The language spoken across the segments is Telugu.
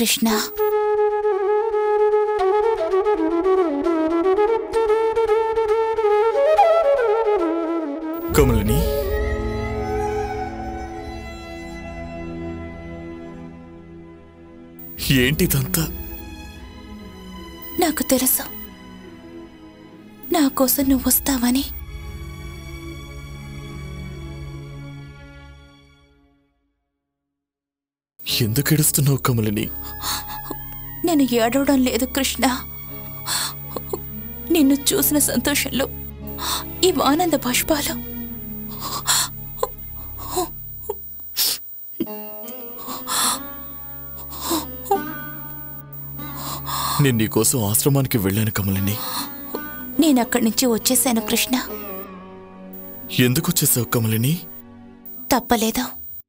కృష్ణ కమలిని ఏంటిదంతా నాకు తెలుసు నా కోసం నువ్వు వస్తావని ఎందుకు ఏడుస్తున్నావు కమలిని నేను ఏడవడం లేదు కృష్ణ నిన్ను చూసిన సంతోషంలో ఈ ఆనంద బాష్పాలు నేను నీకోసం ఆశ్రమానికి వెళ్ళాను కమలిని నేను అక్కడి నుంచి వచ్చేసాను కృష్ణ ఎందుకు వచ్చేసావు కమలిని తప్పలేదు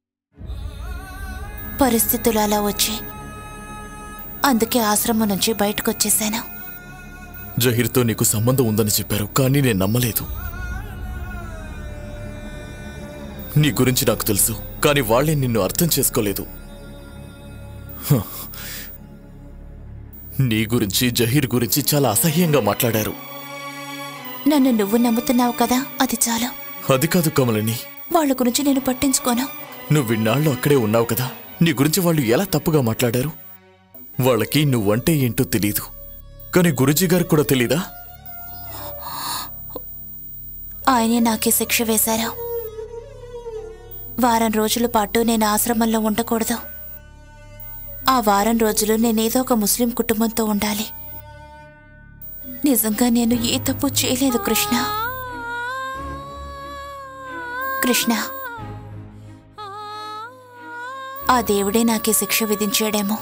పరిస్థితులు అలా వచ్చి అందుకే ఆశ్రమం నుంచి బయటకు వచ్చేసాను జహీర్తో నీకు సంబంధం ఉందని చెప్పారు కానీ నేను నమ్మలేదు నీ గురించి నాకు తెలుసు కానీ వాళ్ళే నిన్ను అర్థం చేసుకోలేదు హ. నీ గురించి జహీర్ గురించి చాలా అసహ్యంగా మాట్లాడారు నన్ను నువ్వు నమ్ముతున్నావు కదా అది చాలు అది కాదు కమలిని వాళ్ళ గురించి నేను పట్టించుకోను నువ్వు ఇన్నాళ్ళు అక్కడే ఉన్నావు కదా నీ గురించి వాళ్ళు ఎలా తప్పుగా మాట్లాడారు వాళ్ళకి నువ్వంటే ఏంటో తెలీదు కానీ గురుజీ గారికి కూడా తెలీదా ఆయనే నాకే శిక్ష వేశారు వారం రోజుల పాటు నేను ఆశ్రమంలో ఉండకూడదు ఆ వారం రోజులు నేనేదో ఒక ముస్లిం కుటుంబంతో ఉండాలి నిజంగా నేను ఏ తప్పు చేయలేదు కృష్ణ కృష్ణ ఆ దేవుడే నాకే శిక్ష విధించాడేమో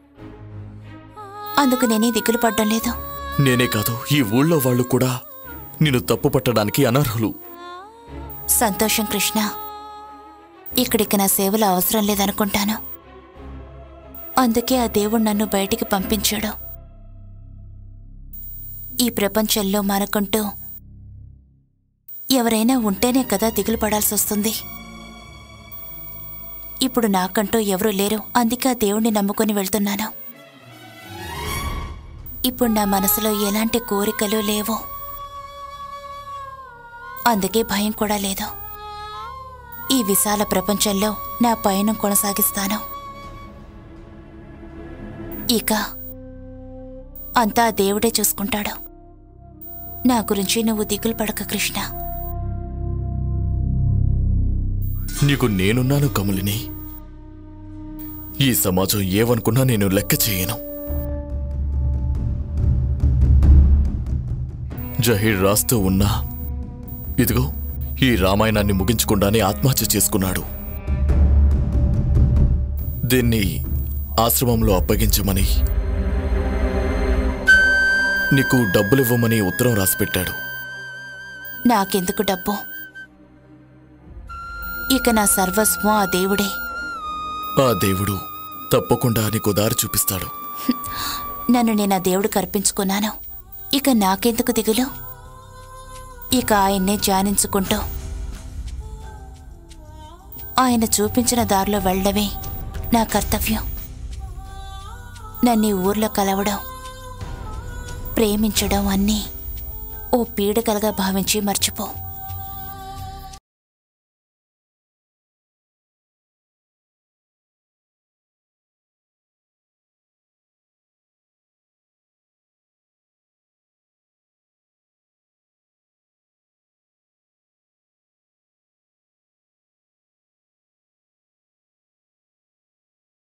అందుకు నేనే దిగులు పడ్డం లేదు నేనే కాదు ఈ ఊళ్ళో వాళ్ళు కూడా నిన్ను తప్పు పట్టడానికి అనర్హులు సంతోషం కృష్ణ ఇక్కడికి నా సేవలు అవసరం లేదనుకుంటాను అందుకే ఆ దేవుడు నన్ను బయటికి పంపించాడు ఈ ప్రపంచంలో మనకంటూ ఎవరైనా ఉంటేనే కదా దిగులు పడాల్సి వస్తుంది ఇప్పుడు నాకంటూ ఎవరూ లేరు అందుకే ఆ దేవుణ్ణి నమ్ముకొని వెళ్తున్నాను ఇప్పుడు నా మనసులో ఎలాంటి కోరికలు లేవు అందుకే భయం కూడా లేదు ఈ విశాల ప్రపంచంలో నా పయనం కొనసాగిస్తాను ఇక అంతా ఆ దేవుడే చూసుకుంటాడు నా గురించి నువ్వు దిగులు పడక కృష్ణ నీకు నేనున్నాను కమలిని ఈ సమాజం ఏమనుకున్నా నేను లెక్క చేయను జహీర్ రాస్తూ ఉన్నా ఇదిగో ఈ రామాయణాన్ని ముగించకుండానే ఆత్మహత్య చేసుకున్నాడు దీన్ని ఆశ్రమంలో అప్పగించమని నీకు డబ్బులివ్వమని ఉత్తరం రాసిపెట్టాడు నాకెందుకు డబ్బు ఇక నా సర్వస్వం ఆ దేవుడే ఆ దేవుడు తప్పకుండా నీకు దారి చూపిస్తాడు నన్ను నేను ఆ దేవుడికి అర్పించుకున్నాను ఇక నాకెందుకు దిగులు ఇక ఆయన్నే ధ్యానించుకుంటూ ఆయన చూపించిన దారిలో వెళ్ళడమే నా కర్తవ్యం నన్ను ఈ ఊర్లో కలవడం ప్రేమించడం అన్నీ ఓ పీడకలుగా భావించి మర్చిపో